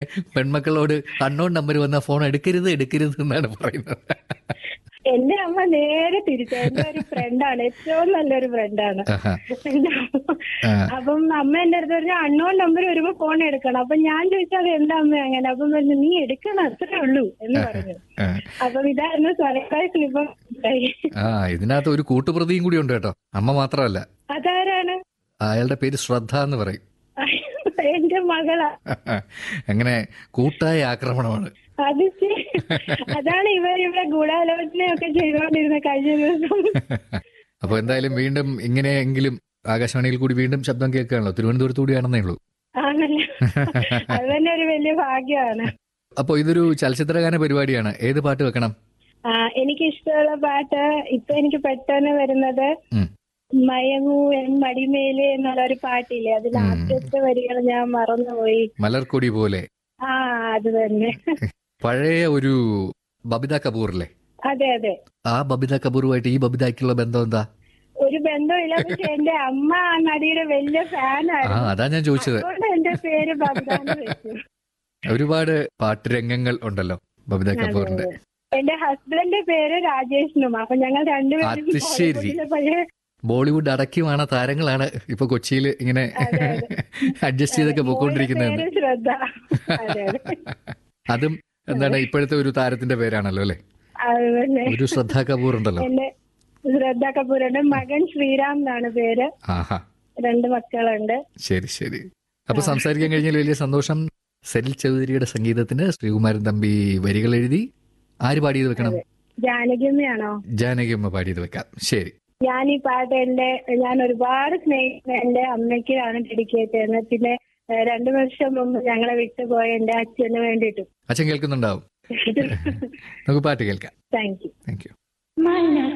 പെൺമക്കളോട് unknown number വന്ന phone എടുക്കരുത് എടുക്കരുത് എന്നാണ് പറയുന്നത് എന്റെ അമ്മ നേരെ തിരിച്ച എന്റെ ഒരു ഫ്രണ്ടാണ് ഏറ്റവും നല്ലൊരു ഫ്രണ്ടാണ് ആഹാ. ആ. അപ്പം അമ്മ എന്റെ അടുത്ത് പറഞ്ഞു അണ്ണോൺ നമ്പർ വരുമ്പോ ഫോൺ എടുക്കണം അപ്പൊ ഞാൻ ചോദിച്ചാൽ എന്താ അമ്മ അങ്ങനെ അപ്പം പറഞ്ഞു നീ എടുക്കണം അത്രേ ഉള്ളൂ എന്ന് പറഞ്ഞു ആ. അപ്പം ഇതായിരുന്നു സർപ്രൈസ് ഇപ്പം ഉണ്ടായി. ആ ഇതിനകത്ത് ഒരു കൂട്ടുപ്രതിയും കൂടി ഉണ്ട് കേട്ടോ അമ്മ മാത്രമല്ല അതാരാണ് അയാളുടെ പേര് ശ്രദ്ധ എന്ന് പറയും എന്റെ മകളാ അങ്ങനെ കൂട്ടായ ആക്രമണമാണ് അത് ശരി. അതാണ് ഇവർ ഇവിടെ ഗൂഢാലോചനയൊക്കെ ചെയ്തുകൊണ്ടിരുന്ന കഴിഞ്ഞ ദിവസം അപ്പൊ എന്തായാലും വീണ്ടും ഇങ്ങനെയെങ്കിലും ആകാശവാണിയിൽ കൂടി വീണ്ടും ശബ്ദം കേൾക്കുകയാണല്ലോ തിരുവനന്തപുരത്ത് കൂടിയാണെന്നേ ഉള്ളൂ ആണല്ലോ അത് തന്നെ ഒരു വലിയ ഭാഗ്യമാണ് അപ്പൊ ഇതൊരു ചലച്ചിത്രഗാന പരിപാടിയാണ് ഏത് പാട്ട് വെക്കണം ആ എനിക്ക് ഇഷ്ടമുള്ള പാട്ട് ഇപ്പൊ എനിക്ക് പെട്ടെന്ന് വരുന്നത് ഉം. മയങ്ങൂ എൻ മടിമേലെ എന്നുള്ള ഒരു പാട്ടില്ലേ അതിൽ ഉം. ആദ്യത്തെ വരികൾ ഞാൻ മറന്നുപോയി മലർക്കൊടി പോലെ ആ അത് തന്നെ പഴയ ഒരു ബബിത കപൂറില്ലേ അതെ അതെ ആ ബബിത കപൂറുമായിട്ട് ഈ ബബിതയ്ക്കുള്ള ബന്ധം എന്താ ഒരു ബന്ധമില്ല പക്ഷെ എന്റെ അമ്മ ആ നടിയുടെ വലിയ ആ ഫാനായിരുന്നു അതാ ഞാൻ ചോദിച്ചത് അതുകൊണ്ട് എന്റെ പേര് ബബിതാന്ന് വെച്ചു ഒരുപാട് പാട്ടുരംഗങ്ങൾ ഉണ്ടല്ലോ ബബിത കപൂറിന്റെ എന്റെ ഹസ്ബൻഡിന്റെ പേര് രാജേഷിനും അപ്പൊ ഞങ്ങൾ രണ്ടുപേരും അത് ശരി. ബോളിവുഡിലെ പഴയ ബോളിവുഡ് അടക്കിയുമാണ് താരങ്ങളാണ് ഇപ്പൊ കൊച്ചിയിൽ ഇങ്ങനെ അതെ, അഡ്ജസ്റ്റ് ചെയ്തൊക്കെ പോയിക്കൊണ്ടിരിക്കുന്നത് പേര് ശ്രദ്ധ അതെ അതെ അതും എന്താണ് ഇപ്പോഴത്തെ ഒരു താരത്തിന്റെ പേരാണല്ലോ അല്ലെ അത് തന്നെ ഒരു ശ്രദ്ധ കപൂർ ഉണ്ടല്ലോ എന്റെ ശ്രദ്ധ കപൂറിന്റെ മകൻ ശ്രീറാം എന്നാണ് പേര് ആഹാ രണ്ട് മക്കളുണ്ട് ശരി ശരി അപ്പൊ സംസാരിക്കാൻ കഴിഞ്ഞാൽ വലിയ സന്തോഷം സെലിൽ ചൗധരിയുടെ സംഗീതത്തിന് ശ്രീകുമാരൻ തമ്പി വരികൾ എഴുതി ആര് പാടിയത് വെക്കണം ജാനകിയമ്മയാണോ ജാനകിയമ്മ പാടിയത് വെക്കാം ശരി ഞാൻ ഈ പാട്ട് എന്റെ ഞാൻ ഒരുപാട് സ്നേഹിക്കുന്ന എന്റെ അമ്മയ്ക്കാണ് ഡെഡിക്കേറ്റ് ചെയ്യുന്നത് പിന്നെ ഏഹ്, രണ്ടു വർഷം മുമ്പ് ഞങ്ങളെ വിട്ടുപോയ എന്റെ അച്ഛന് വേണ്ടിയിട്ടും അച്ഛൻ കേൾക്കുന്നുണ്ടാവും നമുക്ക് പാട്ട് കേൾക്കാം thank you thank you Mana